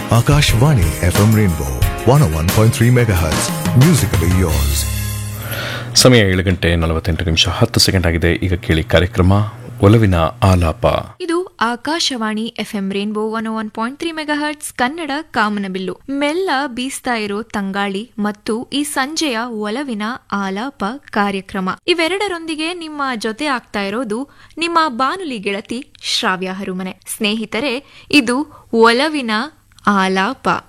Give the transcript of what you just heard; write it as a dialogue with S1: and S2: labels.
S1: Akashvani FM Rainbow 101.3 MHz. Musically yours.
S2: ಸಮಯ ಏಳು ಗಂಟೆ ನಲವತ್ತೆಂಟು ನಿಮಿಷ ಹತ್ತು ಸೆಕೆಂಡ್ ಆಗಿದೆ ಈಗ ಕೇಳಿ ಕಾರ್ಯಕ್ರಮ ಒಲವಿನ ಆಲಾಪ
S3: ಇದು Akashvani FM rainbow one one point three megahertz Kannada ಕಾಮನಬಿಲ್ಲು ಮೆಲ್ಲ ಬೀಸ್ತಾ ಇರೋ ತಂಗಾಳಿ ಮತ್ತು ಈ ಸಂಜೆಯ ಒಲವಿನ ಆಲಾಪ ಕಾರ್ಯಕ್ರಮ ಇವೆರಡರೊಂದಿಗೆ ನಿಮ್ಮ ಜೊತೆ ಆಗ್ತಾ ಇರೋದು ನಿಮ್ಮ ಬಾನುಲಿ ಗೆಳತಿ ಶ್ರಾವ್ಯ ಹರುಮನೆ ಸ್ನೇಹಿತರೆ ಇದು ಒಲವಿನ ಆಲಾಪ